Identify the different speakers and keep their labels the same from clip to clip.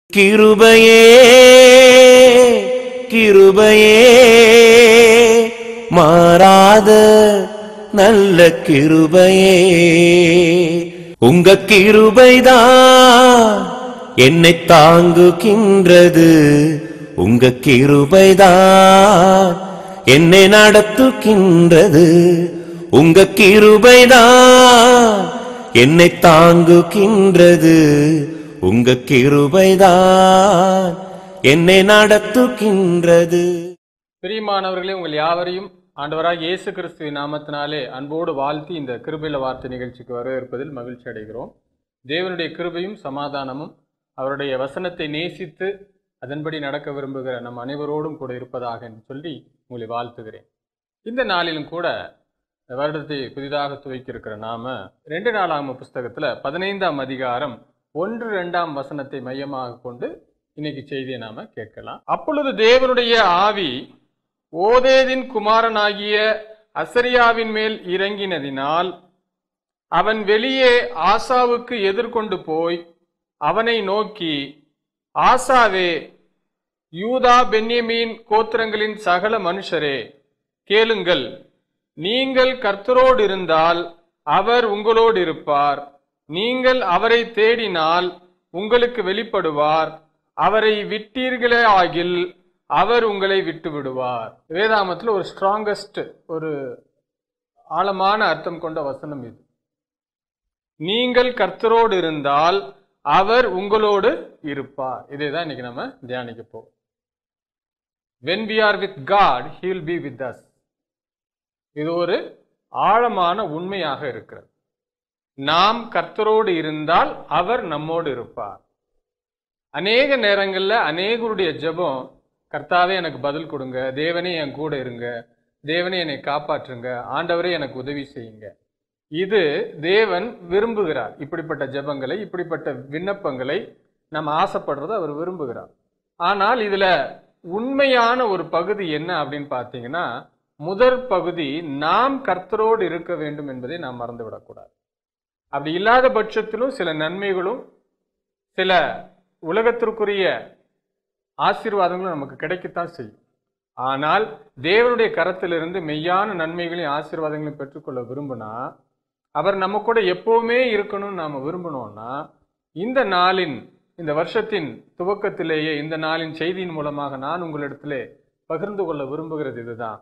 Speaker 1: கிருபையே கிருபையே மாறாத நல்ல கிருபையே உங்க கிருபைதான் என்னை தாங்குகின்றது உங்க கிருபைதான் என்னை நடத்துகின்றது உங்க கிருபைதான் என்னை தாங்குகின்றது உங்க கிருபைதான் என்னை நடத்துகின்றது
Speaker 2: பிரியமானவர்களே உங்கள் யாவரையும் ஆண்டவராக இயேசு கிறிஸ்துவின் நாமத்தினாலே அன்போடு வாழ்த்தி இந்த கிருபையில வார்த்தை நிகழ்ச்சிக்கு வரவேற்பதில் மகிழ்ச்சி அடைகிறோம் தேவனுடைய கிருபையும் சமாதானமும் அவருடைய வசனத்தை நேசித்து அதன்படி நடக்க விரும்புகிற நம் அனைவரோடும் கூட இருப்பதாக என்று சொல்லி உங்களை வாழ்த்துகிறேன் இந்த நாளிலும் கூட இந்த வருடத்தை புதிதாக துவக்கியிருக்கிற நாம ரெண்டு நாளாம புஸ்தகத்துல பதினைந்தாம் அதிகாரம் ஒன்று ரெண்டாம் வசனத்தை மையமாக கொண்டு இன்னைக்கு செய்தியை நாம கேட்கலாம் அப்பொழுது தேவனுடைய ஆவி ஓதேதின் குமாரனாகிய அசரியாவின் மேல் இறங்கினதினால் அவன் வெளியே ஆசாவுக்கு எதிர்கொண்டு போய் அவனை நோக்கி ஆசாவே யூதா பென்யமீன் கோத்திரங்களின் சகல மனுஷரே கேளுங்கள் நீங்கள் கர்த்தரோடு இருந்தால் அவர் உங்களோடு இருப்பார் நீங்கள் அவரை தேடினால் உங்களுக்கு வெளிப்படுவார் அவரை விட்டீர்களே ஆகில் அவர் உங்களை விட்டு விடுவார் வேதாமத்தில் ஒரு ஸ்ட்ராங்கஸ்ட் ஒரு ஆழமான அர்த்தம் கொண்ட வசனம் இது நீங்கள் கர்த்தரோடு இருந்தால் அவர் உங்களோடு இருப்பார் இதை தான் இன்னைக்கு நம்ம தியானிக்க போவோம் when we are with god he will be with us இது ஒரு ஆழமான உண்மையாக இருக்கிறது நாம் கர்த்தரோடு இருந்தால் அவர் நம்மோடு இருப்பார் அநேக நேரங்கள்ல அநேகருடைய ஜெபம் கர்த்தாவே எனக்கு பதில் கொடுங்க தேவனே என் கூட இருங்க தேவனே என்னை காப்பாற்றுங்க ஆண்டவரே எனக்கு உதவி செய்யுங்க இது தேவன் விரும்புகிறார் இப்படிப்பட்ட ஜெபங்களை இப்படிப்பட்ட விண்ணப்பங்களை நம்ம ஆசைப்படுறத அவர் விரும்புகிறார் ஆனால் இதுல உண்மையான ஒரு பகுதி என்ன அப்படின்னு பார்த்தீங்கன்னா முதற் பகுதி நாம் கர்த்தரோடு இருக்க வேண்டும் என்பதை நாம் மறந்துவிடக்கூடாது அப்படி இல்லாத பட்சத்திலும் சில நன்மைகளும் சில உலகத்திற்குரிய ஆசீர்வாதங்களும் நமக்கு கிடைக்கத்தான் செய்யும் ஆனால் தேவனுடைய கரத்திலிருந்து மெய்யான நன்மைகளையும் ஆசீர்வாதங்களையும் பெற்றுக்கொள்ள விரும்பினா அவர் நம்ம கூட எப்பவுமே இருக்கணும்னு நாம விரும்பணும்னா இந்த நாளின் இந்த வருஷத்தின் துவக்கத்திலேயே இந்த நாளின் செய்தியின் மூலமாக நான் உங்களிடத்திலே பகிர்ந்து கொள்ள விரும்புகிறது இதுதான்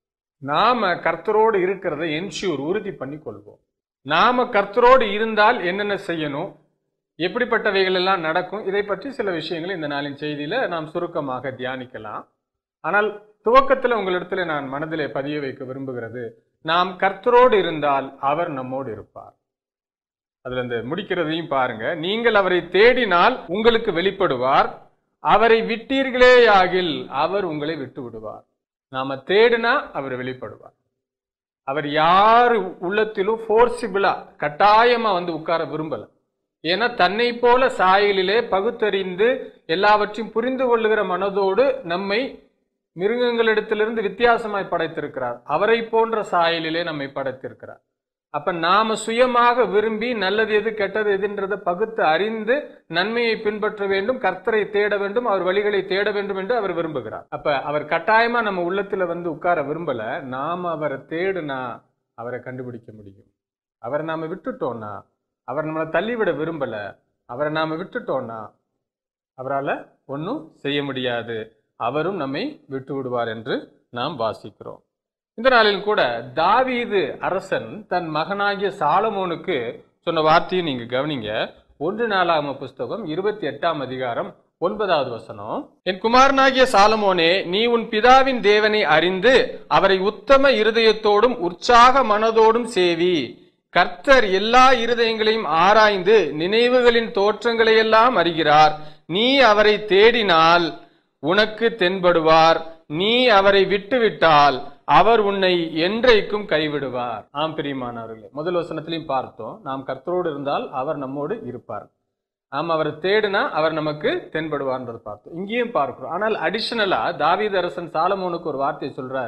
Speaker 2: நாம கர்த்தரோடு இருக்கிறதை என்ஷூர் உறுதி பண்ணி கொள்வோம் நாம கர்த்தரோடு இருந்தால் என்னென்ன செய்யணும் எப்படிப்பட்டவைகள் எல்லாம் நடக்கும் இதை பற்றி சில விஷயங்களை இந்த நாளின் செய்தியில நாம் சுருக்கமாக தியானிக்கலாம் ஆனால் துவக்கத்தில் உங்களிடத்துல நான் மனதிலே பதிய வைக்க விரும்புகிறது நாம் கர்த்தரோடு இருந்தால் அவர் நம்மோடு இருப்பார் அதுல இந்த முடிக்கிறதையும் பாருங்க நீங்கள் அவரை தேடினால் உங்களுக்கு வெளிப்படுவார் அவரை விட்டீர்களேயாகில் அவர் உங்களை விட்டு விடுவார் நாம தேடினா அவர் வெளிப்படுவார் அவர் யார் உள்ளத்திலும் ஃபோர்சிபிளா கட்டாயமா வந்து உட்கார விரும்பல ஏன்னா தன்னை போல சாயலிலே பகுத்தறிந்து எல்லாவற்றையும் புரிந்து கொள்ளுகிற மனதோடு நம்மை மிருகங்களிடத்திலிருந்து வித்தியாசமாய் படைத்திருக்கிறார் அவரை போன்ற சாயலிலே நம்மை படைத்திருக்கிறார் அப்ப நாம சுயமாக விரும்பி நல்லது எது கெட்டது எதுன்றதை பகுத்து அறிந்து நன்மையை பின்பற்ற வேண்டும் கர்த்தரை தேட வேண்டும் அவர் வழிகளை தேட வேண்டும் என்று அவர் விரும்புகிறார் அப்ப அவர் கட்டாயமா நம்ம உள்ளத்துல வந்து உட்கார விரும்பல நாம அவரை தேடுனா அவரை கண்டுபிடிக்க முடியும் அவரை நாம விட்டுட்டோம்னா அவர் நம்மளை தள்ளிவிட விரும்பல அவரை நாம விட்டுட்டோம்னா அவரால் ஒன்றும் செய்ய முடியாது அவரும் நம்மை விட்டு விடுவார் என்று நாம் வாசிக்கிறோம் இந்த நாளில் கூட தாவீது அரசன் தன் மகனாகிய சாலமோனுக்கு சொன்ன வார்த்தையை நீங்க கவனிங்க ஒன்று நாளாகம புஸ்தகம் இருபத்தி எட்டாம் அதிகாரம் ஒன்பதாவது வசனம் என் குமாரனாகிய சாலமோனே நீ உன் பிதாவின் தேவனை அறிந்து அவரை உத்தம இருதயத்தோடும் உற்சாக மனதோடும் சேவி கர்த்தர் எல்லா இருதயங்களையும் ஆராய்ந்து நினைவுகளின் தோற்றங்களையெல்லாம் அறிகிறார் நீ அவரை தேடினால் உனக்கு தென்படுவார் நீ அவரை விட்டுவிட்டால் அவர் உன்னை என்றைக்கும் கைவிடுவார் ஆம் பிரியமானவர்களே முதல் வசனத்திலையும் பார்த்தோம் நாம் கர்த்தரோடு இருந்தால் அவர் நம்மோடு இருப்பார் நாம் அவரை தேடினா அவர் நமக்கு தென்படுவார்ன்றது பார்த்தோம் இங்கேயும் பார்க்கிறோம் ஆனால் அடிஷனலா தாவீது அரசன் சாலமோனுக்கு ஒரு வார்த்தை சொல்றாரு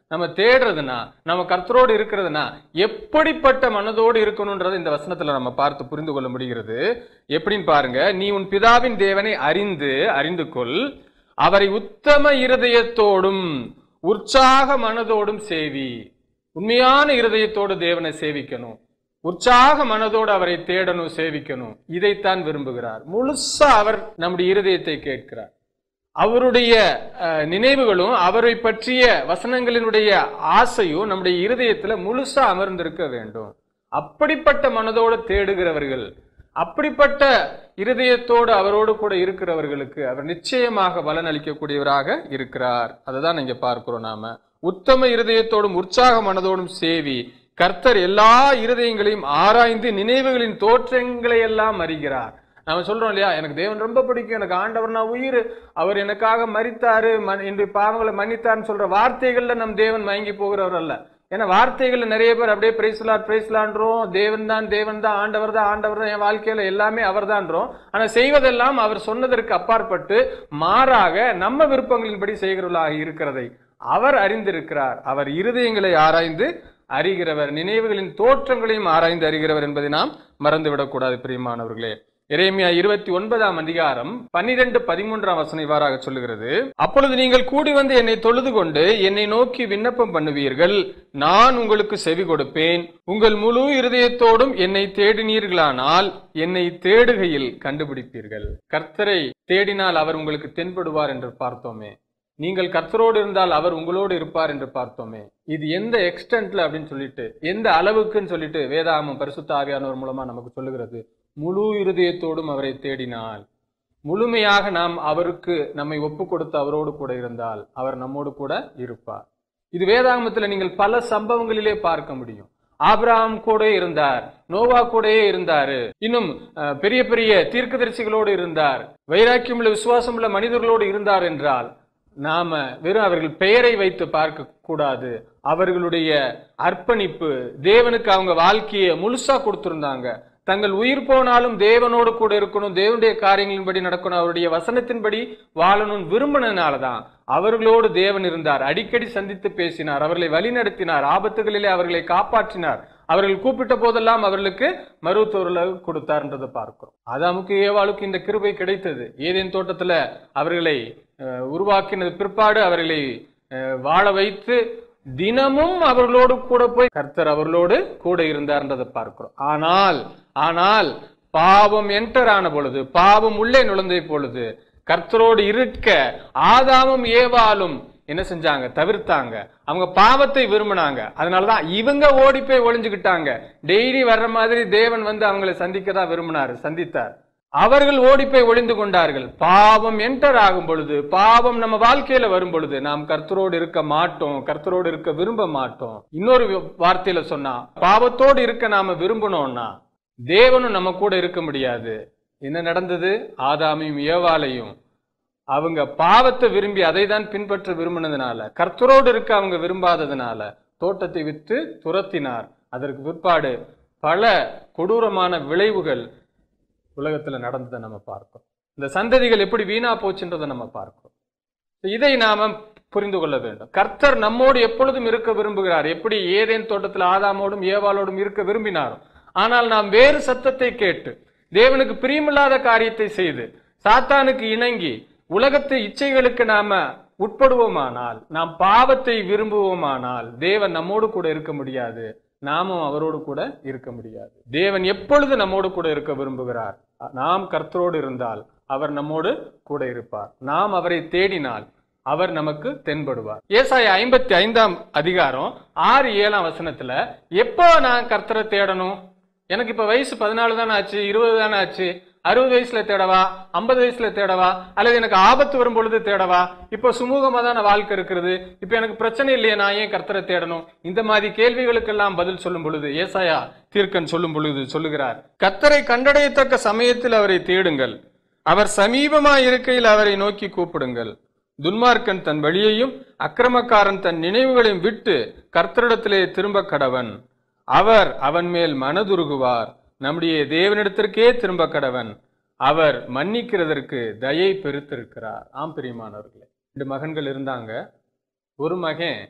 Speaker 2: நம்ம தேடுறதுனா நம்ம கர்த்தரோடு இருக்கிறதுனா எப்படிப்பட்ட மனதோடு இருக்கணும்ன்றதை இந்த வசனத்துல நம்ம பார்த்து புரிந்து கொள்ள முடிகிறது எப்படின்னு பாருங்க நீ உன் பிதாவின் தேவனை அறிந்து அறிந்து கொள் அவரை உத்தம இருதயத்தோடும் உற்சாக மனதோடும் சேவி உண்மையான இருதயத்தோடு தேவனை சேவிக்கணும் உற்சாக மனதோடு அவரை தேடணும் சேவிக்கணும் இதைத்தான் விரும்புகிறார் முழுசா அவர் நம்முடைய இருதயத்தை கேட்கிறார் அவருடைய அஹ், நினைவுகளும் அவரை பற்றிய வசனங்களினுடைய ஆசையும் நம்முடைய இருதயத்துல முழுசா அமர்ந்திருக்க வேண்டும் அப்படிப்பட்ட மனதோடு தேடுகிறவர்கள் அப்படிப்பட்ட இருதயத்தோடு அவரோடு கூட இருக்கிறவர்களுக்கு அவர் நிச்சயமாக பலன் அளிக்கக்கூடியவராக இருக்கிறார் அதுதான் இங்க பார்க்கிறோம் நாம உத்தம இருதயத்தோடும் உற்சாக மனதோடும் சேவி கர்த்தர் எல்லா இருதயங்களையும் ஆராய்ந்து நினைவுகளின் தோற்றங்களை எல்லாம் அறிகிறார் நாம சொல்றோம் இல்லையா எனக்கு தேவன் ரொம்ப பிடிக்கும் எனக்கு ஆண்டவர் நான் உயிர் அவர் எனக்காக மரித்தாரு மன்- என்னுடைய பாவங்களை மன்னித்தார்னு சொல்ற வார்த்தைகள்ல நம் தேவன் மயங்கி போகிறவர் அல்ல ஏன்னா வார்த்தைகள்ல நிறைய பேர் அப்படியே பிரைஸ்லாட் பிரைஸ்லான்றோம் தேவன் தான் தேவன் தான் ஆண்டவர் தான் ஆண்டவர் தான் என் வாழ்க்கையில எல்லாமே அவர் தான்றோம் ஆனா செய்வதெல்லாம் அவர் சொன்னதற்கு அப்பாற்பட்டு மாறாக நம்ம விருப்பங்களின்படி செய்கிறவர்களாக இருக்கிறதை அவர் அறிந்திருக்கிறார் அவர் இருதயங்களை ஆராய்ந்து அறிகிறவர் நினைவுகளின் தோற்றங்களையும் ஆராய்ந்து அறிகிறவர் என்பதை நாம் மறந்துவிடக்கூடாது பிரியமானவர்களே எரேமியா இருபத்தி ஒன்பதாம் அதிகாரம் பன்னிரண்டு பதிமூன்றாம் வசனம் இவ்வாறாக சொல்லுகிறது அப்பொழுது நீங்கள் கூடி வந்து என்னை தொழுது கொண்டு என்னை நோக்கி விண்ணப்பம் பண்ணுவீர்கள் நான் உங்களுக்கு செவி கொடுப்பேன் உங்கள் முழு இருதயத்தோடும் என்னை தேடினீர்களானால் என்னை தேடுகையில் கண்டுபிடிப்பீர்கள் கர்த்தரை தேடினால் அவர் உங்களுக்கு தென்படுவார் என்று பார்த்தோமே நீங்கள் கர்த்தரோடு இருந்தால் அவர் உங்களோடு இருப்பார் என்று பார்த்தோமே இது எந்த எக்ஸ்டென்ட்ல அப்படின்னு சொல்லிட்டு எந்த அளவுக்குன்னு சொல்லிட்டு வேதாகமம் பரிசுத்த ஆவியானவர் மூலமா நமக்கு சொல்லுகிறது முழு இருதயத்தோடும் அவரை தேடினால் முழுமையாக நாம் அவருக்கு நம்மை ஒப்பு கொடுத்து அவரோடு கூட இருந்தால் அவர் நம்மோடு கூட இருப்பார் இது வேதாகமத்துல நீங்கள் பல சம்பவங்களிலே பார்க்க முடியும் ஆபிரகாம் கூட இருந்தார் நோவா கூடயே இருந்தாரு இன்னும் அஹ், பெரிய பெரிய தீர்க்கதரிசிகளோடு இருந்தார் வைராக்கியமுள்ள விசுவாசமுள்ள மனிதர்களோடு இருந்தார் என்றால் நாம வெறும் அவர்கள் பெயரை வைத்து பார்க்க கூடாது அவர்களுடைய அர்ப்பணிப்பு தேவனுக்கு அவங்க வாழ்க்கையை முழுசா கொடுத்திருந்தாங்க தங்கள் உயிர் போனாலும் தேவனோடு கூட இருக்கணும் தேவனுடைய காரியங்களின்படி நடக்கணும் அவருடைய வசனத்தின்படி வாழணும்னு விரும்பினதுனாலதான் அவர்களோடு தேவன் இருந்தார் அடிக்கடி சந்தித்து பேசினார் அவர்களை வழிநடத்தினார் ஆபத்துகளிலே அவர்களை காப்பாற்றினார் அவர்கள் கூப்பிட்ட போதெல்லாம் அவர்களுக்கு மருத்துவர்களை கொடுத்தார்ன்றதை பார்க்கிறோம் ஆதாமுக்கு ஏவாளுக்கு இந்த கிருபை கிடைத்தது ஏதேன் தோட்டத்துல அவர்களை அஹ், உருவாக்கினது பிற்பாடு அவர்களை அஹ், வாழ வைத்து தினமும் அவர்களோடு கூட போய் கர்த்தர் அவர்களோடு கூட இருந்தார்ன்றதை பார்க்கிறோம் ஆனால் ஆனால் பாவம் என்டர் ஆன பொழுது பாவம் உள்ளே நுழைந்த பொழுது கர்த்தரோடு இருக்க ஆதாமும் ஏவாலும் என்ன செஞ்சாங்க தவிர்த்தாங்க அவங்க பாவத்தை விரும்பினாங்க அதனாலதான் இவங்க ஓடி போய் ஒளிஞ்சுக்கிட்டாங்க டெய்லி வர்ற மாதிரி தேவன் வந்து அவங்களை சந்திக்க தான் விரும்பினாரு சந்தித்தார் அவர்கள் ஓடி போய் ஒளிந்து கொண்டார்கள் பாவம் என்டர் ஆகும் பொழுது பாவம் நம்ம வாழ்க்கையில வரும் பொழுது நாம் கர்த்தரோடு இருக்க மாட்டோம் கர்த்தரோடு இருக்க விரும்ப மாட்டோம் இன்னொரு வார்த்தையில சொன்னா பாவத்தோடு இருக்க நாம விரும்பணும்னா தேவனும் நம்ம கூட இருக்க முடியாது என்ன நடந்தது ஆதாமையும் ஏவாளையும் அவங்க பாவத்தை விரும்பி அதை தான் பின்பற்ற விரும்பினதுனால கர்த்தரோடு இருக்க அவங்க விரும்பாததுனால தோட்டத்தை விட்டு துரத்தினார் அதற்கு பிற்பாடு பல கொடூரமான விளைவுகள் உலகத்துல நடந்ததை நம்ம பார்க்கிறோம் இந்த சந்ததிகள் எப்படி வீணா போச்சுன்றதை நம்ம பார்க்கிறோம் இதை நாம புரிந்து கொள்ள வேண்டும் கர்த்தர் நம்மோடு எப்பொழுதும் இருக்க விரும்புகிறார் எப்படி ஏதேன் தோட்டத்தில் ஆதாமோடும் ஏவாளோடும் இருக்க விரும்பினாரோ ஆனால் நாம் வேறு சத்தத்தை கேட்டு தேவனுக்கு பிரியமில்லாத காரியத்தை செய்து சாத்தானுக்கு இணங்கி உலகத்து இச்சைகளுக்கு நாம உட்படுவோமானால் நாம் பாவத்தை விரும்புவோமானால் தேவன் நம்மோடு கூட இருக்க முடியாது நாமும் அவரோடு கூட இருக்க முடியாது தேவன் எப்பொழுது நம்மோடு கூட இருக்க விரும்புகிறார் நாம் கர்த்தரோடு இருந்தால் அவர் நம்மோடு கூட இருப்பார் நாம் அவரை தேடினால் அவர் நமக்கு தென்படுவார் ஏசாய ஐம்பத்தி ஐந்தாம் அதிகாரம் ஆறு ஏழாம் வசனத்துல எப்போ நான் கர்த்தரை தேடணும் எனக்கு இப்ப வயசு பதினாலு தானே ஆச்சு இருபது தானே ஆச்சு அறுபது வயசுல தேடவா ஐம்பது வயசுல தேடவா அல்லது எனக்கு ஆபத்து வரும் பொழுது தேடவா இப்ப சுமூகமா தான வாழ்க்கை இருக்கிறது இப்ப எனக்கு பிரச்சனை இல்லையே நான் ஏன் கர்த்தரை தேடணும் இந்த மாதிரி கேள்விகளுக்கெல்லாம் பதில் சொல்லும் பொழுது ஏசாயா தீர்க்கன் சொல்லும் பொழுது சொல்லுகிறார் கர்த்தரை கண்டடையத்தக்க சமயத்தில் அவரை தேடுங்கள் அவர் சமீபமா இருக்கையில் அவரை நோக்கி கூப்பிடுங்கள் துன்மார்க்கன் தன் வழியையும் அக்கிரமக்காரன் தன் நினைவுகளையும் விட்டு கர்த்தரிடத்திலே திரும்ப கடவன் அவர் அவன் மேல் மனதுருகுவார் நம்முடைய தேவனிடத்திற்கே திரும்ப கடவன் அவர் மன்னிக்கிறதற்கு தயை பெருத்திருக்கிறார் ஆம் பிரியமானவர்களே ரெண்டு மகன்கள் இருந்தாங்க ஒரு மகன்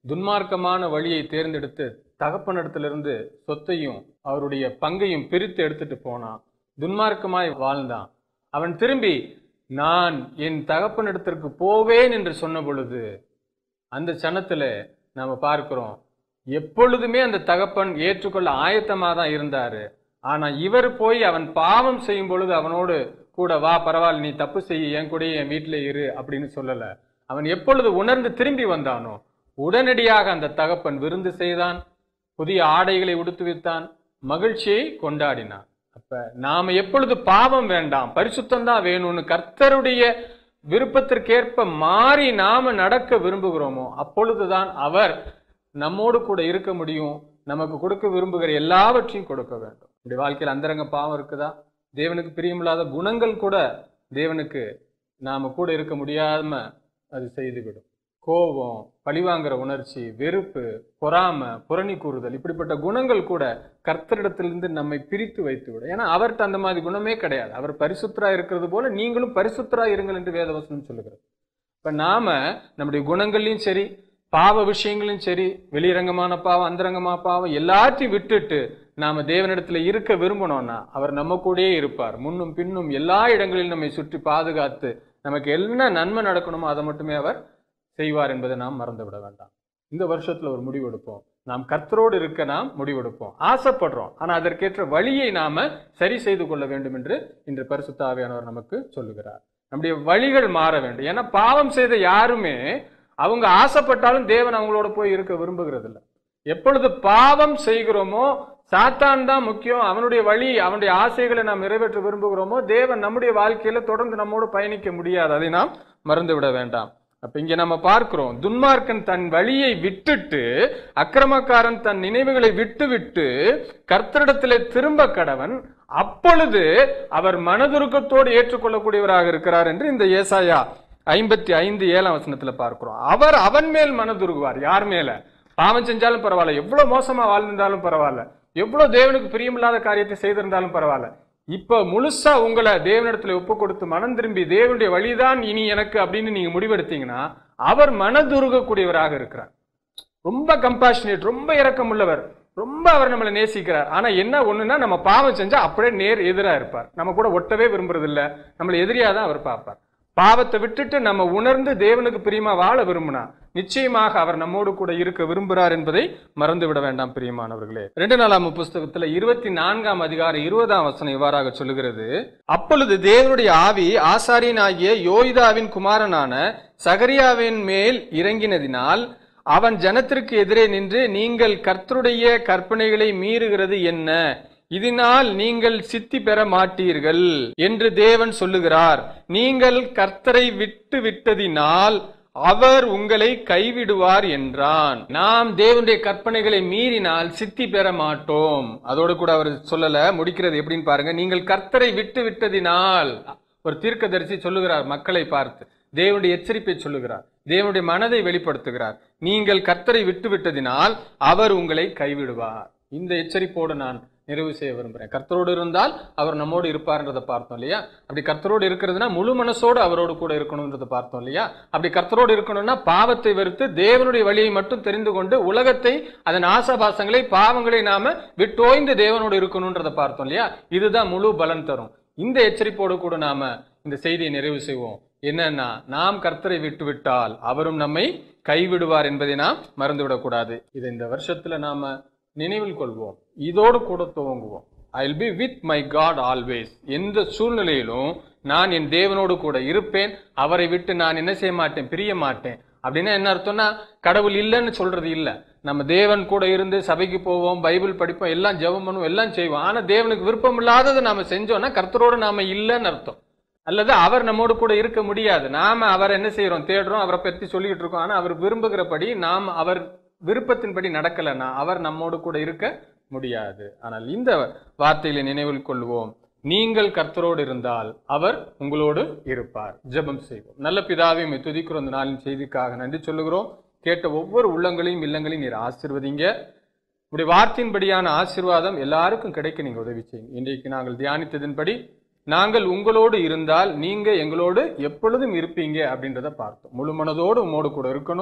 Speaker 2: துன்மார்க்கமான வழியை தேர்ந்தெடுத்து தகப்பனிடத்திலிருந்து சொத்தையும் அவருடைய பங்கையும் பிரித்து எடுத்துட்டு போனான் துன்மார்க்கமாய் வாழ்ந்தான் அவன் திரும்பி நான் என் தகப்பனிடத்திற்கு போவேன் என்று சொன்ன பொழுது அந்த சனத்துல நாம பார்க்கிறோம் எப்பொழுதுமே அந்த தகப்பன் ஏற்றுக்கொள்ள ஆயத்தமா தான் இருந்தாரு ஆனா இவர் போய் அவன் பாவம் செய்யும் பொழுது அவனோடு கூட வா பரவாயில்ல நீ தப்பு செய்ய என் கூடயே என் வீட்டிலே இரு அப்படின்னு சொல்லல அவன் எப்பொழுது உணர்ந்து திரும்பி வந்தானோ உடனடியாக அந்த தகப்பன் விருந்து செய்தான் புதிய ஆடைகளை உடுத்துவித்தான் மகிழ்ச்சியை கொண்டாடினான் அப்ப நாம எப்பொழுது பாவம் வேண்டாம் பரிசுத்தம் தான் வேணும்னு கர்த்தருடைய விருப்பத்திற்கேற்ப மாறி நாம நடக்க விரும்புகிறோமோ அப்பொழுதுதான் அவர் நம்மோடு கூட இருக்க முடியும் நமக்கு கொடுக்க விரும்புகிற எல்லாவற்றையும் கொடுக்க வேண்டும் இப்படி வாழ்க்கையில் அந்தரங்க பாவம் இருக்குதா தேவனுக்கு பிரியமில்லாத குணங்கள் கூட தேவனுக்கு நாம கூட இருக்க முடியாம அது செய்துவிடும் கோபம் பழிவாங்கிற உணர்ச்சி வெறுப்பு பொறாமை புரணி கூறுதல் இப்படிப்பட்ட குணங்கள் கூட கர்த்தரிடத்திலிருந்து நம்மை பிரித்து வைத்து விடும் ஏன்னா அவர்கிட்ட அந்த மாதிரி குணமே கிடையாது அவர் பரிசுத்தரா இருக்கிறது போல நீங்களும் பரிசுத்தரா இருங்கள் என்று வேதவசனம் சொல்லுகிறது இப்ப நாம நம்முடைய குணங்கள்லயும் சரி பாவ விஷயங்களையும் சரி வெளியரங்கமான பாவம் அந்தரங்கமான பாவம் எல்லாத்தையும் விட்டுட்டு நாம தேவனிடத்துல இருக்க விரும்பணும்னா அவர் நம்ம கூடயே இருப்பார் முன்னும் பின்னும் எல்லா இடங்களிலும் நம்மை சுற்றி பாதுகாத்து நமக்கு என்ன நன்மை நடக்கணுமோ அதை மட்டுமே அவர் செய்வார் என்பதை நாம் மறந்து விட வேண்டாம் இந்த வருஷத்துல ஒரு முடிவெடுப்போம் நாம் கர்த்தரோடு இருக்க நாம் முடிவெடுப்போம் ஆசைப்படுறோம் ஆனா அதற்கேற்ற வழியை நாம சரி செய்து கொள்ள வேண்டும் என்று இன்று பரிசுத்த ஆவியானவர் நமக்கு சொல்லுகிறார் நம்முடைய வழிகள் மாற வேண்டும் ஏன்னா பாவம் செய்த யாருமே அவங்க ஆசைப்பட்டாலும் தேவன் அவங்களோட போய் இருக்க விரும்புகிறது இல்ல எப்பொழுது பாவம் செய்கிறோமோ சாத்தான் தான் முக்கியம் அவனுடைய வழி அவனுடைய ஆசைகளை நாம் நிறைவேற்ற விரும்புகிறோமோ தேவன் நம்முடைய வாழ்க்கையில தொடர்ந்து நம்மோடு பயணிக்க முடியாது அதை நாம் மறந்து விட வேண்டாம் அப்ப இங்க நம்ம பார்க்கிறோம் துன்மார்க்கன் தன் வழியை விட்டுட்டு அக்கிரமக்காரன் தன் நினைவுகளை விட்டு விட்டு கர்த்தரிடத்திலே திரும்ப கடவன் அப்பொழுது அவர் மனதுருக்கத்தோடு ஏற்றுக்கொள்ளக்கூடியவராக இருக்கிறார் என்று இந்த ஏசாயா ஐம்பத்தி ஐந்து ஏழாம் வசனத்துல பார்க்கிறோம் அவர் அவன் மேல் மனதுருகுவார் யார் மேல பாவம் செஞ்சாலும் பரவாயில்ல எவ்வளவு மோசமா வாழ்ந்திருந்தாலும் பரவாயில்ல எவ்வளவு தேவனுக்கு பிரியமில்லாத காரியத்தை செய்திருந்தாலும் பரவாயில்ல இப்ப முழுசா உங்களை தேவனிடத்துல ஒப்பு கொடுத்து மனம் திரும்பி தேவனுடைய வழிதான் இனி எனக்கு அப்படின்னு நீங்க முடிவெடுத்தீங்கன்னா அவர் மனதுருகக்கூடியவராக இருக்கிறார் ரொம்ப கம்பாஷனேட் ரொம்ப இரக்கம் உள்ளவர் ரொம்ப அவர் நம்மளை நேசிக்கிறார் ஆனா என்ன ஒண்ணுன்னா நம்ம பாவம் செஞ்சா அப்படியே நேர் எதிரா இருப்பார் நம்ம கூட ஒட்டவே விரும்புறது இல்ல நம்மளை எதிரியா தான் அவர் பார்ப்பார் பாவத்தை விட்டுட்டு நம்ம உணர்ந்து தேவனுக்கு பிரியமா வாழ விரும்பினா நிச்சயமாக அவர் நம்மோடு கூட இருக்க விரும்புகிறார் என்பதை மறந்து விட வேண்டாம் பிரியமானவர்களே ரெண்டு நாளாம் புஸ்தகத்துல இருபத்தி நான்காம் அதிகாரம் இருபதாம் வசனம் இவ்வாறாக சொல்லுகிறது அப்பொழுது தேவனுடைய ஆவி ஆசாரியனாகிய யோய்தாவின் குமாரனான சகரியாவின் மேல் இறங்கினதினால் அவன் ஜனத்திற்கு எதிரே நின்று நீங்கள் கர்த்தருடைய கற்பனைகளை மீறுகிறது என்ன இதனால் நீங்கள் சித்தி பெற மாட்டீர்கள் என்று தேவன் சொல்லுகிறார் நீங்கள் கர்த்தரை விட்டு விட்டதினால் அவர் உங்களை கைவிடுவார் என்றான் நாம் தேவனுடைய கற்பனைகளை மீறினால் சித்தி பெற மாட்டோம் அதோடு கூட அவர் சொல்லல முடிக்கிறது எப்படின்னு பாருங்க நீங்கள் கர்த்தரை விட்டு விட்டதினால் ஒரு தீர்க்கதரிசி சொல்லுகிறார் மக்களை பார்த்து தேவனுடைய எச்சரிப்பை சொல்லுகிறார் தேவனுடைய மனதை வெளிப்படுத்துகிறார் நீங்கள் கர்த்தரை விட்டு விட்டதினால் அவர் உங்களை கைவிடுவார் இந்த எச்சரிப்போடு நான் நிறைவு செய்ய விரும்புகிறேன் கர்த்தரோடு இருந்தால் அவர் நம்மோடு இருப்பார்ன்றதை பார்த்தோம் இல்லையா அப்படி கர்த்தரோடு இருக்கிறதுனா முழு மனசோடு அவரோடு கூட இருக்கணும்ன்றதை பார்த்தோம் இல்லையா அப்படி கர்த்தரோடு இருக்கணும்னா பாவத்தை வெறுத்து தேவனுடைய வழியை மட்டும் தெரிந்து கொண்டு உலகத்தை அதன் ஆசாபாசங்களை பாவங்களை நாம விட்டோய்ந்து தேவனோடு இருக்கணும்ன்றதை பார்த்தோம் இல்லையா இதுதான் முழு பலன் தரும் இந்த எச்சரிப்போடு கூட நாம இந்த செய்தியை நிறைவு செய்வோம் என்னன்னா நாம் கர்த்தரை விட்டு விட்டால் அவரும் நம்மை கைவிடுவார் என்பதை நாம் மறந்துவிடக்கூடாது இது இந்த வருஷத்துல நாம நினைவில் கொள்வோம் இதோடு கூட துவங்குவோம் I will be with my god always எந்த சூழ்நிலையிலும் நான் என் தேவனோடு கூட இருப்பேன் அவரை விட்டு நான் என்ன செய்ய மாட்டேன் பிரிய மாட்டேன் அப்படின்னா என்ன அர்த்தம்னா கடவுள் இல்லைன்னு சொல்றது இல்ல நம்ம தேவன் கூட இருந்து சபைக்கு போவோம் பைபிள் படிப்போம் எல்லாம் ஜெபம் பண்ணுவோம் எல்லாம் செய்வோம் ஆனா தேவனுக்கு விருப்பம் இல்லாததை நாம செஞ்சோம்னா கர்த்தரோடு நாம இல்லைன்னு அர்த்தம் அல்லது அவர் நம்மோடு கூட இருக்க முடியாது நாம அவர் என்ன செய்யறோம் தேடுறோம் அவரை பற்றி சொல்லிக்கிட்டு இருக்கோம் ஆனா அவர் விரும்புகிறபடி நாம் அவர் விருப்பத்தின்படி நடக்கலைன்னா அவர் நம்மோடு கூட இருக்க முடியாது ஆனால் இந்த வார்த்தைகளை நினைவில் கொள்வோம் நீங்கள் கர்த்தரோடு இருந்தால் அவர் உங்களோடு இருப்பார் ஜெபம் செய்வோம் நல்ல பிதாவை உம்மை துதிக்கிறோம் இந்த நாளின் செய்திக்காக நன்றி சொல்லுகிறோம் கேட்ட ஒவ்வொரு உள்ளங்களையும் இல்லங்களையும் நீர் ஆசிர்வதிங்க உடைய வார்த்தையின்படியான ஆசீர்வாதம் எல்லாருக்கும் கிடைக்க நீங்க உதவி செய்யுங்க இன்றைக்கு நாங்கள் தியானித்ததின்படி நாங்கள் உங்களோடு இருந்தால் நீங்க எங்களோடு எப்பொழுதும் இருப்பீங்க அப்படின்றத பார்த்தோம் முழு மனதோடு உம்மோடு கூட இருக்கணும்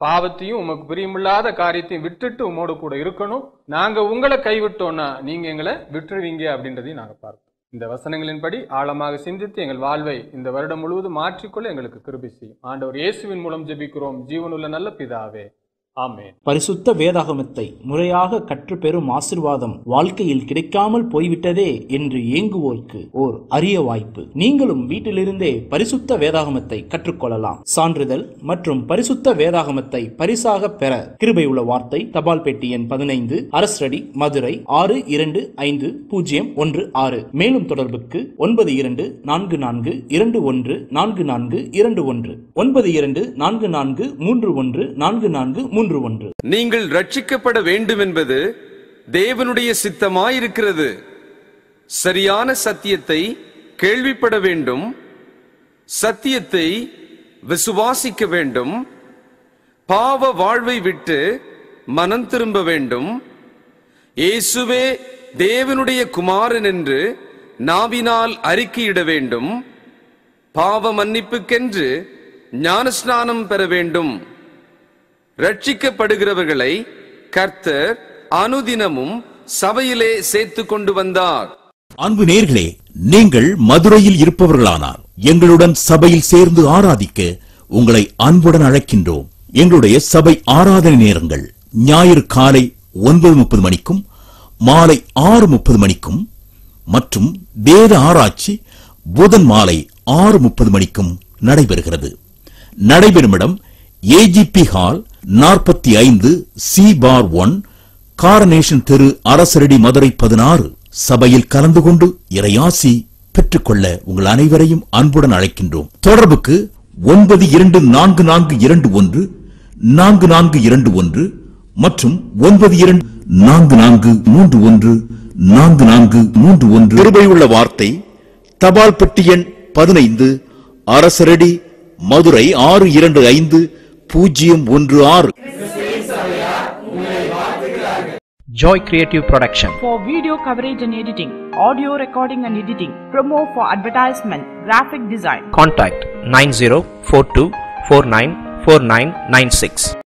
Speaker 2: பாவத்தையும் உமக்கு பிரியமில்லாத காரியத்தையும் விட்டுட்டு உமோடு கூட இருக்கணும் நாங்க உங்களை கைவிட்டோம்னா நீங்க எங்களை விட்டுருவீங்க அப்படின்றதையும் நாங்க பார்ப்போம் இந்த வசனங்களின்படி ஆழமாக சிந்தித்து எங்கள் வாழ்வை இந்த வருடம் முழுவதும் மாற்றிக்கொள்ள எங்களுக்கு கிருபை செய்யும் ஆண்டவர் இயேசுவின் மூலம் ஜெபிக்கிறோம் ஜீவனுள்ள நல்ல பிதாவே ஆமென்
Speaker 3: பரிசுத்த வேதாகமத்தை முறையாக கற்றுப்பெறும் ஆசிர்வாதம் வாழ்க்கையில் கிடைக்காமல் போய்விட்டதே என்று ஏங்குவோருக்கு ஓர் அரிய வாய்ப்பு நீங்களும் வீட்டிலிருந்தே பரிசுத்த வேதாகமத்தை கற்றுக்கொள்ளலாம் சான்றிதழ் மற்றும் பரிசுத்த வேதாகமத்தை பரிசாக பெற கிருபை உள்ள வார்த்தை தபால் பெட்டி எண் பதினைந்து அரசடி மதுரை ஆறு இரண்டு ஐந்து பூஜ்ஜியம் ஒன்று ஆறு மேலும் தொடர்புக்கு ஒன்பது இரண்டு நான்கு நான்கு இரண்டு ஒன்று நான்கு நான்கு இரண்டு ஒன்று ஒன்பது இரண்டு நான்கு நான்கு மூன்று ஒன்று நான்கு நான்கு மூன்று ஒன்று
Speaker 4: நீங்கள் ரட்சிக்கப்பட வேண்டும் என்பது தேவனுடைய சித்தமாயிருக்கிறது சரியான சத்தியத்தை கேள்விப்பட வேண்டும் சத்தியத்தை விசுவாசிக்க வேண்டும் பாவ வாழ்வை விட்டு மனம் திரும்ப வேண்டும் இயேசுவே தேவனுடைய குமாரன் என்று நாவினால் அறிக்கையிட வேண்டும் பாவ மன்னிப்புக்கென்று ஞானஸ்நானம் பெற வேண்டும் ரட்சிக்கப்படுகிறவர்களை கர்த்தர் அனுதினமும் சபையிலே சேர்த்து கொண்டு வந்தார்
Speaker 5: அன்பு நேர்களே நீங்கள் மதுரையில் இருப்பவர்களானார் எங்களுடன் சபையில் சேர்ந்து ஆராதிக்க உங்களை அன்புடன் அழைக்கின்றோம் எங்களுடைய சபை ஆராதனை நேரங்கள் ஞாயிறு காலை ஒன்பது முப்பது மணிக்கும் மாலை ஆறு முப்பது மணிக்கும் மற்றும் வேத ஆராய்ச்சி புதன் மாலை ஆறு முப்பது மணிக்கும் நடைபெறுகிறது நடைபெறும் இடம் ஏஜிபி ஹால் நாற்பத்தி ஐந்து சி பார் ஒன் காரனேஷன் தெரு அரசரடி மதுரை பதினாறு சபையில் கலந்து கொண்டு இறையாசி பெற்றுக்கொள்ள உங்கள் அனைவரையும் அன்புடன் அழைக்கின்றோம் தொடர்புக்கு ஒன்பது இரண்டு நான்கு நான்கு இரண்டு ஒன்று நான்கு நான்கு இரண்டு ஒன்று மற்றும் ஒன்பது இரண்டு நான்கு நான்கு மூன்று ஒன்று நான்கு நான்கு மூன்று ஒன்று கிருபையுள்ள வார்த்தை தபால் பெட்டி எண் பதினைந்து அரசரடி மதுரை ஆறு இரண்டு ஐந்து பூஜ்ஜியம் ஒன்று ஆறு
Speaker 6: Joy Creative Production.
Speaker 7: for video coverage and editing, audio recording and editing, promo for advertisement, graphic design.
Speaker 6: Contact 9042494996.